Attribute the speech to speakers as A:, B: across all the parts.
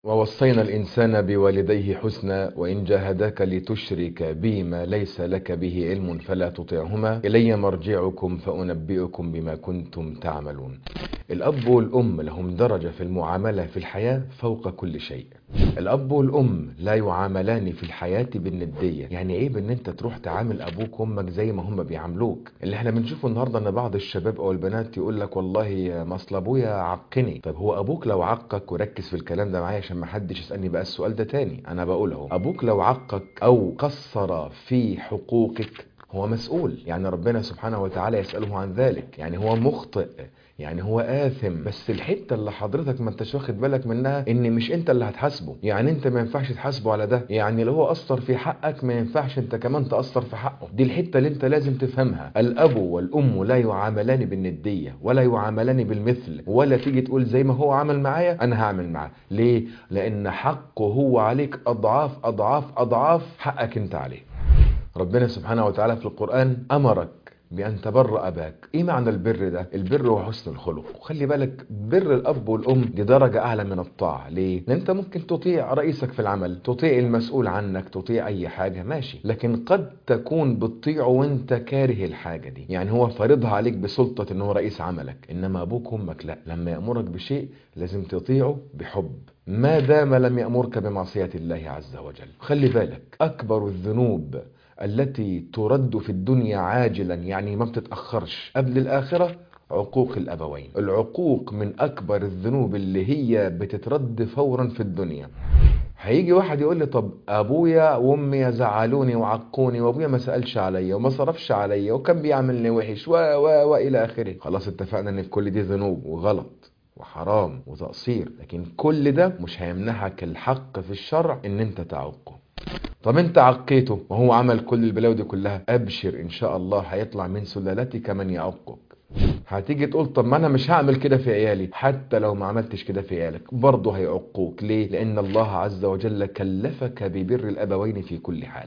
A: ووصينا الإنسان بوالديه حسنا وإن جاهداك لتشرك بي ما ليس لك به علم فلا تطعهما إلي مرجعكم فأنبئكم بما كنتم تعملون الأب والأم لهم درجة في المعاملة في الحياة فوق كل شيء الأب والأم لا يعاملان في الحياة بالندية يعني إيه بأن أنت تروح تعامل أبوك وأمك زي ما هم بيعاملوك اللي احنا بنشوفه النهاردة أن بعض الشباب أو البنات يقول لك والله مصل أبويا عقني طب هو أبوك لو عقك وركز في الكلام ده معايا عشان ما حدش يسألني بقى السؤال ده تاني أنا بقوله أبوك لو عقك أو قصر في حقوقك هو مسؤول يعني ربنا سبحانه وتعالى يسأله عن ذلك يعني هو مخطئ يعني هو آثم بس الحتة اللي حضرتك ما انتش واخد بالك منها ان مش انت اللي هتحاسبه يعني انت ما ينفعش تحاسبه على ده يعني لو هو قصر في حقك ما ينفعش انت كمان تقصر في حقه دي الحتة اللي انت لازم تفهمها الاب والام لا يعاملان بالندية ولا يعاملان بالمثل ولا تيجي تقول زي ما هو عمل معايا انا هعمل معاه ليه لان حقه هو عليك اضعاف اضعاف اضعاف حقك انت عليه ربنا سبحانه وتعالى في القرآن أمرك بأن تبر أباك إيه معنى البر ده؟ البر هو حسن الخلق وخلي بالك بر الأب والأم دي درجة أعلى من الطاعة ليه؟ لأن أنت ممكن تطيع رئيسك في العمل تطيع المسؤول عنك تطيع أي حاجة ماشي لكن قد تكون بتطيعه وأنت كاره الحاجة دي يعني هو فارضها عليك بسلطة أنه رئيس عملك إنما أبوك وأمك لا لما يأمرك بشيء لازم تطيعه بحب ما دام لم يأمرك بمعصية الله عز وجل خلي بالك أكبر الذنوب التي ترد في الدنيا عاجلا يعني ما بتتأخرش قبل الآخرة عقوق الأبوين العقوق من أكبر الذنوب اللي هي بتترد فورا في الدنيا هيجي واحد يقول لي طب ابويا وامي زعلوني وعقوني وابويا ما سالش عليا وما صرفش عليا وكان بيعملني وحش و و والى اخره خلاص اتفقنا ان كل دي ذنوب وغلط وحرام وتقصير لكن كل ده مش هيمنحك الحق في الشرع ان انت تعقه طب انت عقيته وهو عمل كل البلاوي دي كلها ابشر ان شاء الله هيطلع من سلالتك من يعقك هتيجي تقول طب ما انا مش هعمل كده في عيالي حتى لو ما عملتش كده في عيالك برضه هيعقوك ليه لان الله عز وجل كلفك ببر الابوين في كل حال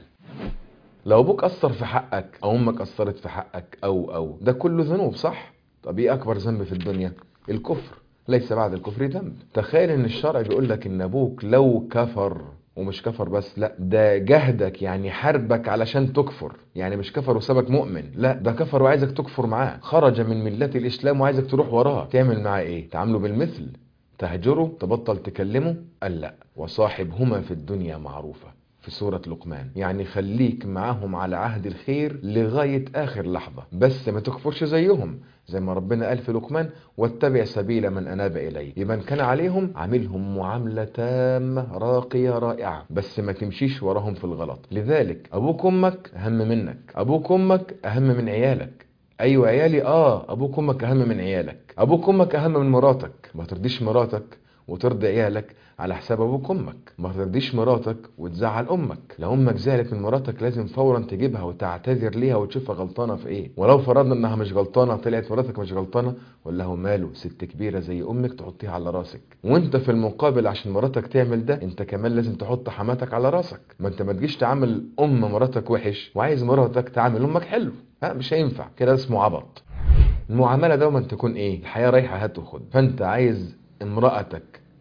A: لو ابوك قصر في حقك او امك قصرت في حقك او او ده كله ذنوب صح طب ايه اكبر ذنب في الدنيا الكفر ليس بعد الكفر ذنب تخيل ان الشرع بيقول لك ان ابوك لو كفر ومش كفر بس لا ده جهدك يعني حربك علشان تكفر يعني مش كفر وسابك مؤمن لا ده كفر وعايزك تكفر معاه خرج من ملة الإسلام وعايزك تروح وراه تعمل معاه ايه تعامله بالمثل تهجره تبطل تكلمه قال لا وصاحبهما في الدنيا معروفة في سورة لقمان يعني خليك معاهم على عهد الخير لغاية آخر لحظة بس ما تكفرش زيهم زي ما ربنا قال في لقمان واتبع سبيل من أناب إليه يبقى كان عليهم عاملهم معاملة تامة راقية رائعة بس ما تمشيش وراهم في الغلط لذلك أبوك أمك أهم منك أبوك أمك أهم من عيالك أيوة عيالي آه أبوك أمك أهم من عيالك أبوك أمك أهم من مراتك ما ترضيش مراتك وترضي عيالك على حساب ابوك امك ما ترضيش مراتك وتزعل امك لو امك زعلت من مراتك لازم فورا تجيبها وتعتذر ليها وتشوفها غلطانه في ايه ولو فرضنا انها مش غلطانه طلعت مراتك مش غلطانه قول له ماله ست كبيره زي امك تحطيها على راسك وانت في المقابل عشان مراتك تعمل ده انت كمان لازم تحط حماتك على راسك ما انت ما تجيش تعامل ام مراتك وحش وعايز مراتك تعامل امك حلو ها مش هينفع كده اسمه عبط المعامله دوما تكون ايه الحياه رايحه هات وخد فانت عايز امرأتك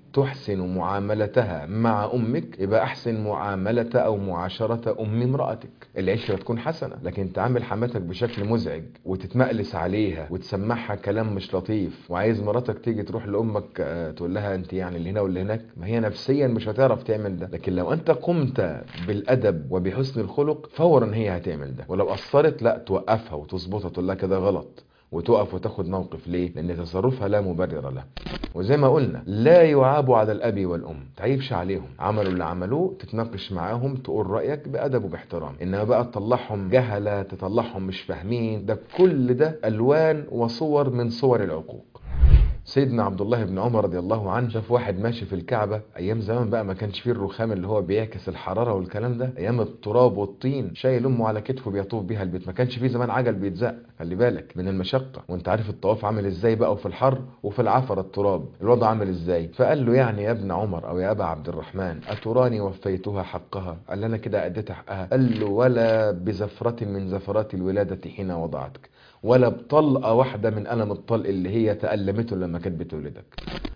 A: تحسن معاملتها مع أمك يبقى أحسن معاملة أو معاشرة أم امرأتك العشرة تكون حسنة لكن تعامل حماتك بشكل مزعج وتتمقلس عليها وتسمعها كلام مش لطيف وعايز مراتك تيجي تروح لأمك تقول لها أنت يعني اللي هنا واللي هناك ما هي نفسيا مش هتعرف تعمل ده لكن لو أنت قمت بالأدب وبحسن الخلق فورا هي هتعمل ده ولو قصرت لا توقفها وتظبطها تقول لها كده غلط وتقف وتاخد موقف ليه لان تصرفها لا مبرر له وزي ما قلنا لا يعاب على الاب والام تعيبش عليهم عملوا اللي عملوه تتناقش معاهم تقول رايك بادب وباحترام انما بقى تطلعهم جهله تطلعهم مش فاهمين ده كل ده الوان وصور من صور العقوق سيدنا عبد الله بن عمر رضي الله عنه شاف واحد ماشي في الكعبة أيام زمان بقى ما كانش فيه الرخام اللي هو بيعكس الحرارة والكلام ده أيام التراب والطين شايل أمه على كتفه بيطوف بيها البيت ما كانش فيه زمان عجل بيتزق خلي بالك من المشقة وأنت عارف الطواف عامل إزاي بقى وفي الحر وفي العفر التراب الوضع عامل إزاي فقال له يعني يا ابن عمر أو يا أبا عبد الرحمن أتراني وفيتها حقها قال له أنا كده أديت حقها قال له ولا بزفرة من زفرات الولادة حين وضعتك ولا بطلقة واحدة من ألم الطلق اللي هي تألمته لما كانت بتولدك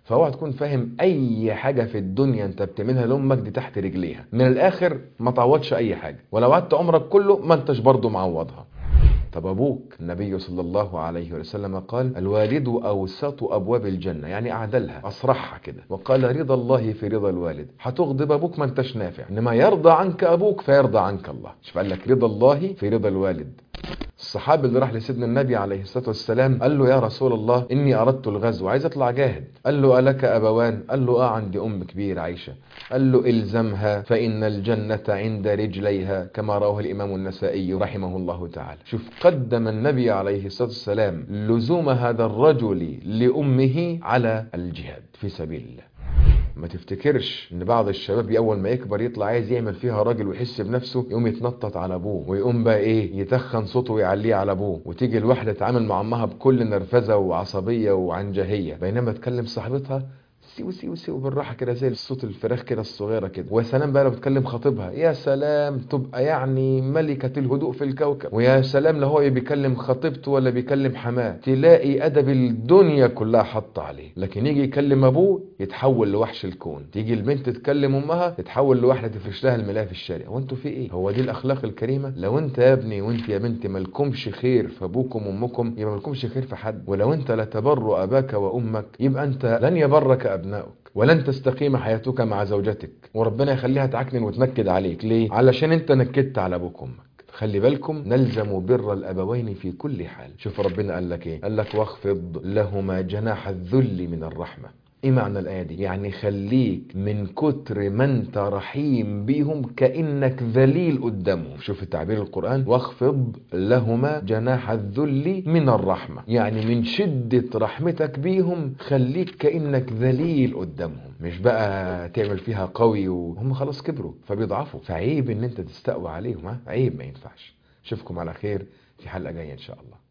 A: فاوعى تكون فاهم اي حاجه في الدنيا انت بتعملها لامك دي تحت رجليها من الاخر ما تعوضش اي حاجه ولو قعدت عمرك كله ما انتش برضه معوضها طب ابوك النبي صلى الله عليه وسلم قال الوالد اوسط ابواب الجنه يعني اعدلها اصرحها كده وقال رضا الله في رضا الوالد هتغضب ابوك ما انتش نافع انما يرضى عنك ابوك فيرضى عنك الله شوف قال لك رضا الله في رضا الوالد الصحابي اللي راح لسيدنا النبي عليه الصلاه والسلام قال له يا رسول الله اني اردت الغزو عايز اطلع جاهد قال له الك ابوان قال له اه عندي ام كبير عايشه قال له الزمها فان الجنه عند رجليها كما رواه الامام النسائي رحمه الله تعالى شوف قدم النبي عليه الصلاه والسلام لزوم هذا الرجل لامه على الجهاد في سبيل الله ما تفتكرش ان بعض الشباب اول ما يكبر يطلع عايز يعمل فيها راجل ويحس بنفسه يقوم يتنطط على ابوه ويقوم بقى ايه يتخن صوته ويعليه على ابوه وتيجي الواحده تتعامل مع امها بكل نرفزه وعصبيه وعنجهيه بينما تكلم صاحبتها سيو سيو سيو بالراحه كده زي الصوت الفراخ كده الصغيره كده ويا سلام بقى لو بتكلم خطيبها يا سلام تبقى يعني ملكه الهدوء في الكوكب ويا سلام لو هو بيكلم خطيبته ولا بيكلم حماه تلاقي ادب الدنيا كلها حط عليه لكن يجي يكلم ابوه يتحول لوحش الكون تيجي البنت تكلم امها تتحول لواحده تفرش لها الملايه في الشارع وانتوا في ايه هو دي الاخلاق الكريمه لو انت يا ابني وانت يا بنتي مالكمش خير في ابوكم وامكم يبقى مالكمش خير في حد ولو انت لا تبر اباك وامك يبقى انت لن يبرك ابنائك ولن تستقيم حياتك مع زوجتك وربنا يخليها تعكنن وتنكد عليك ليه علشان انت نكدت على ابوك وامك خلي بالكم نلزم بر الابوين في كل حال شوف ربنا قال لك ايه قال لك واخفض لهما جناح الذل من الرحمه ايه معنى الايه دي يعني خليك من كتر ما انت رحيم بيهم كانك ذليل قدامهم شوف التعبير القران واخفض لهما جناح الذل من الرحمه يعني من شده رحمتك بيهم خليك كانك ذليل قدامهم مش بقى تعمل فيها قوي وهم خلاص كبروا فبيضعفوا فعيب ان انت تستقوى عليهم ها عيب ما ينفعش اشوفكم على خير في حلقه جايه ان شاء الله